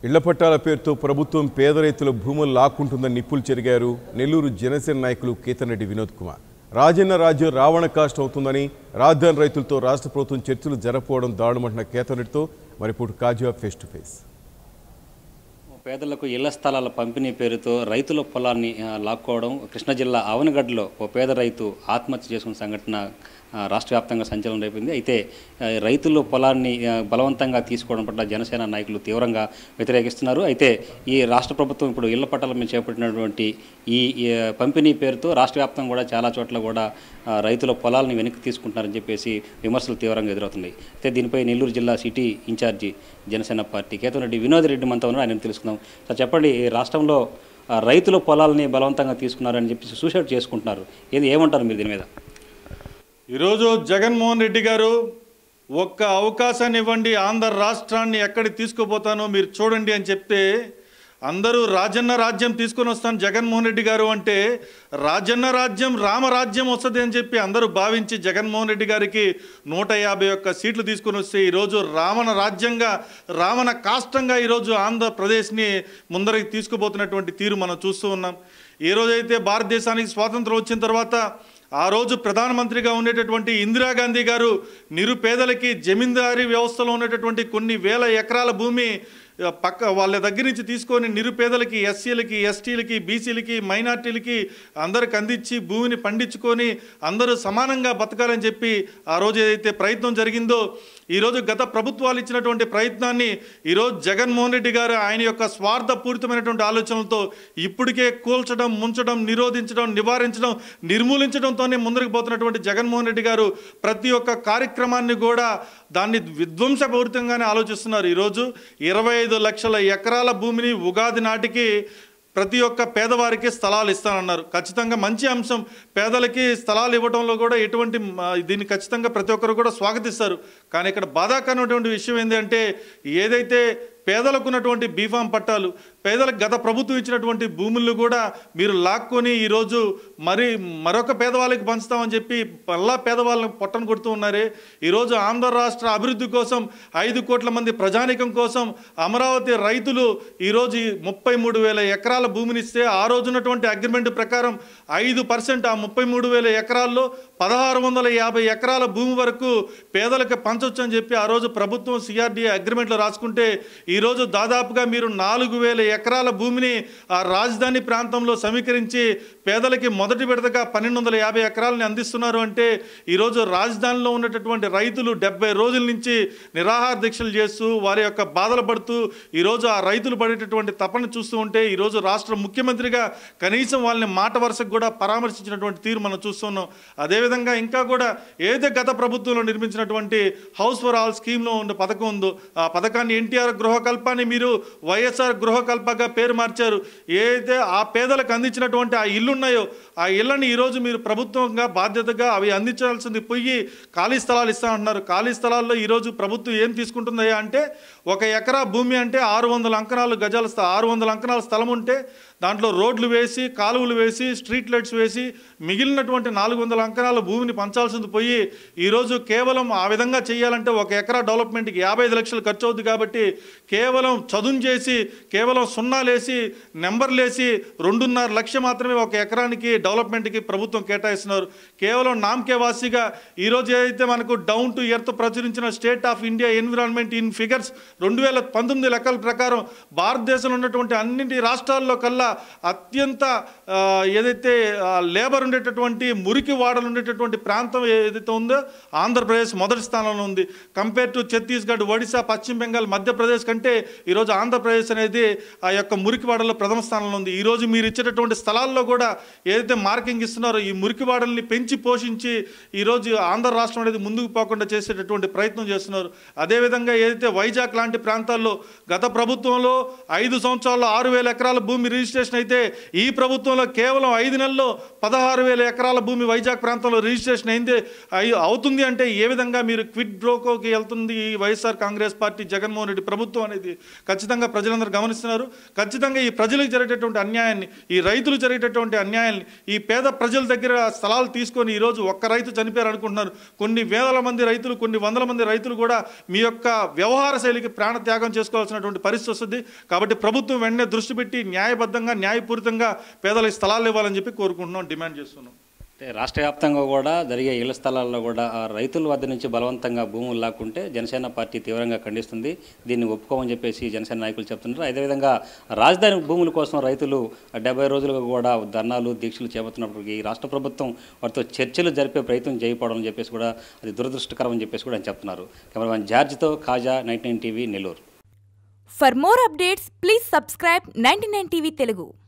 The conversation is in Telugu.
ఇళ్ల పట్టాల పేరుతో ప్రభుత్వం పేద రైతుల భూములు లాక్కుంటుందని నిప్పులు చెరిగారు నెల్లూరు జనసేన నాయకులు కేతన్రెడ్డి వినోద్ కుమార్ రాజన్న రాజ్యం రావణ కాస్ట్ అవుతుందని రాజధాని రైతులతో రాష్ట్ర ప్రభుత్వం చర్చలు జరపడం దారుణమంటున్న కేతన్రెడ్డితో మరిప్పుడు కాజా ఫేస్ టు ఫేస్ పేదలకు ఇళ్ల స్థలాల పంపిణీ పేరుతో రైతుల పొలాన్ని ఆ, లాక్కోవడం కృష్ణా జిల్లా ఆవనగడ్డలో ఓ పేద రైతు ఆత్మహత్య చేసుకున్న సంఘటన ఆ, రాష్ట్ర వ్యాప్తంగా సంచలనం రేపింది అయితే ఆ, రైతుల పొలాన్ని ఆ, బలవంతంగా తీసుకోవడం పట్ల జనసేన నాయకులు తీవ్రంగా వ్యతిరేకిస్తున్నారు అయితే ఈ రాష్ట్ర ప్రభుత్వం ఇప్పుడు ఇళ్ల పట్టాల మీద చేపట్టినటువంటి ఈ ఈ, ఆ, పంపిణీ పేరుతో రాష్ట్ర వ్యాప్తంగా కూడా చాలా చోట్ల కూడా ఆ, రైతుల పొలాలని వెనక్కి తీసుకుంటున్నారని చెప్పేసి విమర్శలు తీవ్రంగా ఎదురవుతున్నాయి అయితే దీనిపై నెల్లూరు జిల్లా city in-charge Janasena party Ketanareddy Vinod Reddy మనతో ఉన్నారు ఆయన తెలుసుకుందాం సార్ చెప్పండి ఈ రాష్ట్రంలో ఆ, రైతుల పొలాలని బలవంతంగా తీసుకున్నారని చెప్పేసి సూసైడ్ చేసుకుంటున్నారు ఏది ఏమంటారు మీరు దీని మీద ఈరోజు జగన్మోహన్ రెడ్డి గారు ఒక్క అవకాశాన్ని ఇవ్వండి ఆంధ్ర రాష్ట్రాన్ని ఎక్కడికి తీసుకుపోతానో మీరు చూడండి అని చెప్తే అందరూ రాజన్న రాజ్యం తీసుకొని వస్తాను జగన్మోహన్ రెడ్డి గారు అంటే రాజన్న రాజ్యం రామరాజ్యం వస్తుంది అని చెప్పి అందరూ భావించి జగన్మోహన్ రెడ్డి గారికి నూట యాభై ఒక్క సీట్లు తీసుకొని వస్తే ఈరోజు రావణ రాజ్యంగా రావణ కాష్టంగా ఈరోజు ఆంధ్రప్రదేశ్ని ముందరికి తీసుకుపోతున్నటువంటి తీరు మనం చూస్తూ ఉన్నాం ఏ రోజైతే భారతదేశానికి స్వాతంత్రం వచ్చిన తర్వాత ఆ రోజు ప్రధానమంత్రిగా ఉండేటటువంటి ఇందిరాగాంధీ గారు నిరుపేదలకి జమీందారీ వ్యవస్థలో ఉండేటటువంటి కొన్ని వేల ఎకరాల భూమి ఆ, పక్క వాళ్ళ దగ్గర నుంచి తీసుకొని నిరుపేదలకి ఎస్సీలకి ఎస్టీలకి బీసీలకి మైనార్టీలకి అందరికి అందించి భూమిని పండించుకొని అందరూ సమానంగా బతకాలని చెప్పి ఆ రోజు ఏదైతే ప్రయత్నం జరిగిందో ఈరోజు గత ప్రభుత్వాలు ఇచ్చినటువంటి ప్రయత్నాన్ని ఈరోజు జగన్మోహన్ రెడ్డి గారు ఆయన యొక్క స్వార్థపూరితమైనటువంటి ఆలోచనలతో ఇప్పటికే కూల్చడం ముంచడం నిరోధించడం నివారించడం నిర్మూలించడంతోనే ముందరికి పోతున్నటువంటి జగన్మోహన్ రెడ్డి గారు ప్రతి ఒక్క కార్యక్రమాన్ని కూడా దాన్ని విధ్వంసపూరితంగానే ఆలోచిస్తున్నారు ఈరోజు ఇరవై ఐదు లక్షల ఎకరాల భూమిని ఉగాది నాటికి ప్రతి ఒక్క పేదవారికి స్థలాలు ఇస్తానన్నారు ఖచ్చితంగా మంచి అంశం పేదలకి స్థలాలు ఇవ్వడంలో కూడా ఎటువంటి మ, దీన్ని ఖచ్చితంగా ప్రతి ఒక్కరు కూడా స్వాగతిస్తారు కానీ ఇక్కడ బాధాకరమైనటువంటి విషయం ఏంటంటే ఏదైతే పేదలకు ఉన్నటువంటి బీఫామ్ పట్టాలు పేదలకు గత ప్రభుత్వం ఇచ్చినటువంటి భూములను కూడా మీరు లాక్కొని ఈరోజు మరి మరొక పేదవాళ్ళకి పంచుతామని చెప్పి మళ్ళా పేదవాళ్ళని పొట్టను కొడుతూ ఉన్నారే ఈరోజు ఆంధ్ర రాష్ట్ర అభివృద్ధి కోసం ఐదు కోట్ల మంది ప్రజానికం కోసం అమరావతి రైతులు ఈరోజు ఈ ముప్పై మూడు వేల ఎకరాల భూమిని ఇస్తే ఆ రోజు ఉన్నటువంటి అగ్రిమెంట్ ప్రకారం ఐదు పర్సెంట్ ఆ ముప్పై మూడు వేల ఎకరాల్లో పదహారు వందల యాభై ఎకరాల భూమి వరకు పేదలకు పంచవచ్చు అని చెప్పి ఆ రోజు ప్రభుత్వం సిఆర్డీఏ అగ్రిమెంట్లో రాసుకుంటే ఈరోజు దాదాపుగా మీరు నాలుగు వేల ఎకరాల భూమిని ఆ రాజధాని ప్రాంతంలో సమీకరించి పేదలకి మొదటి విడతగా పన్నెండు వందల యాభై ఎకరాలని అందిస్తున్నారు అంటే ఈరోజు రాజధానిలో ఉన్నటువంటి రైతులు డెబ్బై రోజుల నుంచి నిరాహార దీక్షలు చేస్తూ వారి యొక్క బాధలు పడుతూ ఈరోజు ఆ రైతులు పడేటటువంటి తపన చూస్తూ ఉంటే ఈరోజు రాష్ట్ర ముఖ్యమంత్రిగా కనీసం వాళ్ళని మాట వరుసకు కూడా పరామర్శించినటువంటి తీరు మనం చూస్తున్నాం అదేవిధంగా ఇంకా కూడా ఏదైతే గత ప్రభుత్వంలో నిర్మించినటువంటి హౌస్ ఫర్ ఆల్ స్కీమ్లో ఉన్న పథకం ఉందో ఆ పథకాన్ని ఎన్టీఆర్ గృహకల్పాన్ని మీరు వైఎస్ఆర్ గృహకల్పగా పేరు మార్చారు ఏదైతే ఆ పేదలకు అందించినటువంటి ఆ ఇల్లు ఉన్నాయో ఆ ఇళ్ళని ఈరోజు మీరు ప్రభుత్వంగా బాధ్యతగా అవి అందించాల్సింది పోయి ఖాళీ స్థలాలు ఇస్తామంటున్నారు ఖాళీ స్థలాల్లో ఈరోజు ప్రభుత్వం ఏం తీసుకుంటుందయ్యా అంటే ఒక ఎకరా భూమి అంటే ఆరు వందల అంకణాలు గజాల స్థ ఆరు వందల అంకణాల స్థలం ఉంటే దాంట్లో రోడ్లు వేసి కాలువలు వేసి స్ట్రీట్ లైట్స్ వేసి మిగిలినటువంటి నాలుగు వందల అంకణాల భూమిని పంచాల్సింది పోయి ఈరోజు కేవలం ఆ విధంగా చేయాలంటే ఒక ఎకరా డెవలప్మెంట్కి యాభై ఐదు లక్షలు ఖర్చు అవుతుంది కాబట్టి కేవలం చదును చేసి కేవలం సున్నాలేసి నెంబర్లేసి రెండున్నర లక్ష మాత్రమే ఒక ఎకరానికి డెవలప్మెంట్కి ప్రభుత్వం కేటాయిస్తున్నారు కేవలం నామకే వాసిగా ఈరోజు ఏదైతే మనకు డౌన్ టు ఎర్త్ ప్రచురించిన state of India environment in figures రెండు వేల పంతొమ్మిది లెక్కల ప్రకారం భారతదేశంలో ఉన్నటువంటి అన్నింటి రాష్ట్రాల్లో కల్లా అత్యంత ఆ, ఏదైతే ఆ, లేబర్ ఉండేటటువంటి మురికి వాడలు ఉండేటటువంటి ప్రాంతం ఏదైతే ఉందో ఆంధ్రప్రదేశ్ మొదటి స్థానంలో ఉంది కంపేర్ టు ఛత్తీస్గఢ్ ఒడిశా పశ్చిమ బెంగాల్ మధ్యప్రదేశ్ కంటే ఈరోజు ఆంధ్రప్రదేశ్ అనేది ఆ యొక్క మురికి వాడల్లో ప్రథమ స్థానంలో ఉంది ఈరోజు మీరు ఇచ్చేటటువంటి స్థలాల్లో కూడా ఏదైతే మార్కింగ్ ఇస్తున్నారో ఈ మురికి వాడల్ని పెంచి పోషించి ఈరోజు ఆంధ్ర రాష్ట్రం అనేది ముందుకు పోకుండా చేసేటటువంటి ప్రయత్నం చేస్తున్నారు అదేవిధంగా ఏదైతే వైజాగ్ లాంటి ప్రాంతాల్లో గత ప్రభుత్వంలో ఐదు సంవత్సరాల్లో ఆరు వేల ఎకరాల భూమి రిజిస్ట్రేషన్ రిజిస్ట్రేషన్ అయితే ఈ ప్రభుత్వంలో కేవలం ఐదు నెలల్లో పదహారు వేల ఎకరాల భూమి వైజాగ్ ప్రాంతంలో రిజిస్ట్రేషన్ అయింది అయి- అవుతుంది అంటే ఏ విధంగా మీరు క్విడ్ బ్రోకోకి వెళ్తుంది ఈ వైఎస్ఆర్ కాంగ్రెస్ పార్టీ జగన్మోహన్ రెడ్డి ప్రభుత్వం అనేది ఖచ్చితంగా ప్రజలందరూ గమనిస్తున్నారు ఖచ్చితంగా ఈ ప్రజలకు జరిగేటటువంటి అన్యాయాన్ని ఈ రైతులు జరిగేటటువంటి అన్యాయాన్ని ఈ పేద ప్రజల దగ్గర స్థలాలు తీసుకొని ఈరోజు ఒక్క రైతు చనిపోయారు అనుకుంటున్నారు కొన్ని వేల మంది రైతులు కొన్ని వందల మంది రైతులు కూడా మీ యొక్క వ్యవహార శైలికి ప్రాణ త్యాగం చేసుకోవాల్సినటువంటి పరిస్థితి వస్తుంది కాబట్టి ప్రభుత్వం వెంటనే దృష్టి పెట్టి న్యాయబద్ధంగా న్యాయపూరితంగా పేదలకు స్థలాలు ఇవ్వాలని చెప్పి కోరుకుంటున్నాం డిమాండ్ చేస్తున్నాం అంటే రాష్ట్ర వ్యాప్తంగా కూడా జరిగే ఇళ్ల స్థలాల్లో కూడా ఆ రైతుల వద్ద నుంచి బలవంతంగా భూములు లాక్కుంటే జనసేన పార్టీ తీవ్రంగా ఖండిస్తుంది దీన్ని ఒప్పుకోమని చెప్పేసి జనసేన నాయకులు చెప్తున్నారు అదేవిధంగా రాజధాని భూముల కోసం రైతులు డెబ్బై రోజులుగా కూడా ధర్నాలు దీక్షలు చేపడుతున్నప్పటికీ రాష్ట్ర ప్రభుత్వం వారితో చర్చలు జరిపే ప్రయత్నం చేయకపోవడం అని చెప్పేసి కూడా అది దురదృష్టకరం అని చెప్పేసి కూడా ఆయన చెప్తున్నారు కెమెరామెన్ జార్జ్తో Khaja night nine TV Nellore For more updates, please subscribe 99 TV Telugu.